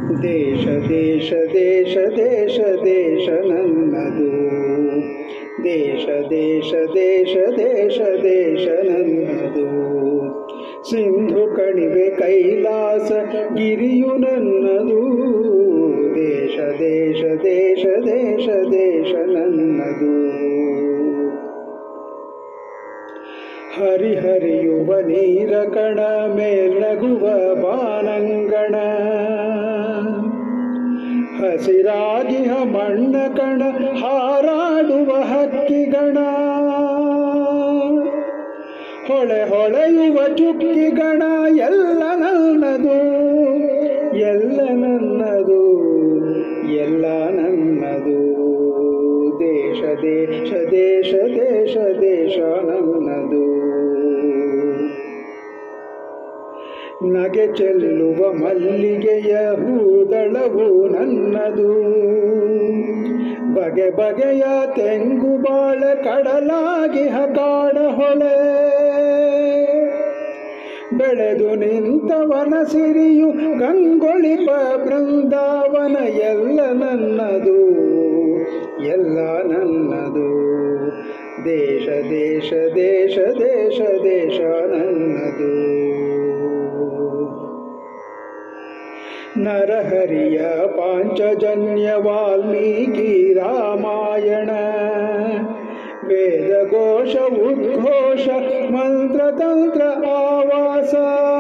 ದೇಶ ದೇಶ ದೇಶ ದೇಶ ದೇಶ ನನ್ನದು ದೇಶ ದೇಶ ದೇಶ ದೇಶ ದೇಶ ನನ್ನದು ಸಿಂಧು ಕಣಿವೆ ಕೈಲಾಸ ಗಿರಿಯು ನನ್ನದು ದೇಶ ದೇಶ ದೇಶ ದೇಶ ದೇಶ ನನ್ನದು ಹರಿಹರಿಯುವ ನೀರ ಕಣ ಮೇಲ್ನಗುವ ಬಾನಂಗಣ ಹಸಿರಾಗಿಹ ಮಣ್ಣ ಕಣ ಹಾರಾಡುವ ಹಕ್ಕಿಗಣ ಹೊಳೆ ಹೊಳೆಯುವ ಚುಕ್ಕಿಗಣ ಎಲ್ಲ ನನ್ನದು ಎಲ್ಲ ನನ್ನದು ಎಲ್ಲ ನನ್ನದು ದೇಶ ದೇಶ ದೇಶ ದೇಶ ದೇಶ ನನ್ನದು ನಗೆ ಚೆಲ್ಲುವ ಮಲ್ಲಿಗೆಯ ಹೂದಳವು ನನ್ನದು ಬಗೆ ಬಗೆಯ ತೆಂಗು ಬಾಳ ಕಡಲಾಗಿ ಹಕಾಡ ಹೊಳೆ ಬೆಳೆದು ನಿಂತವನ ಸಿರಿಯು ಗಂಗೊಳಿಪ ಬೃಂದಾವನ ಎಲ್ಲ ನನ್ನದು ಎಲ್ಲ ನನ್ನದು ದೇಶ ದೇಶ ದೇಶ ದೇಶ ದೇಶ ನನ್ನದು ನರಹರಿಯ ಪಾಂಚಜನ್ಯ ವಾಲ್ಮೀಕಿ ರಾಮಾಯಣ ವೇದಘೋಷ ಉದ್ಘೋಷ ಮಂತ್ರತಂತ್ರ ಆವಾಸ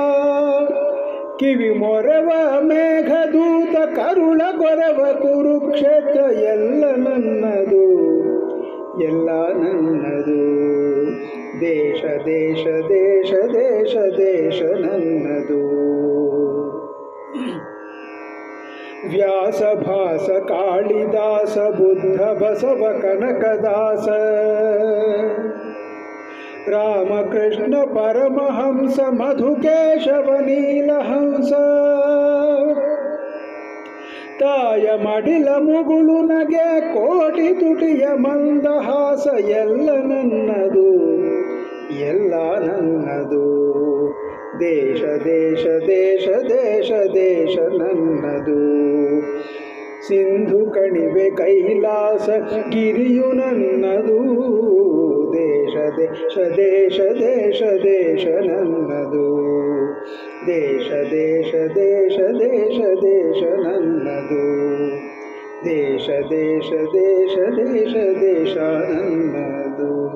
ಕಿವಿ ಮೊರವ ಮೇಘದೂತ ಕರುಳ ಗೊರವ ಕುರುಕ್ಷೇತ್ರ ಎಲ್ಲ ನನ್ನದು ಎಲ್ಲ ನನ್ನದು ದೇಶ ದೇಶ ದೇಶ ದೇಶ ದೇಶ ನನ್ನದು ವ್ಯಾಸ ಭಾಸ ಕಾಳಿದಾಸ ಬುದ್ಧ ಬಸವ ಕನಕದಾಸ ರಾಮಕೃಷ್ಣ ಪರಮಹಂಸ ಮಧುಕೇಶವ ನೀಲಹಂಸ ತಾಯ ಮಡಿಲ ಮುಗುಳು ನಗೆ ಕೋಟಿ ತುಟಿಯ ಮಂದಹಾಸ ಎಲ್ಲ ನನ್ನದು ಎಲ್ಲ ನನ್ನದು ದೇಶ ದೇಶ ದೇಶ ದೇಶ ದೇಶ ನನ್ನದು ಸಿಂಧು ಕಣಿವೆ ಕೈಲಾಸ ಗಿರಿಯು ನನ್ನದು ದೇಶ ದೇಶ ದೇಶ ದೇಶ ದೇಶ ನನ್ನದು ದೇಶ ದೇಶ ದೇಶ ದೇಶ ದೇಶ ನನ್ನದು ದೇಶ ದೇಶ ದೇಶ ದೇಶ ದೇಶ ನನ್ನದು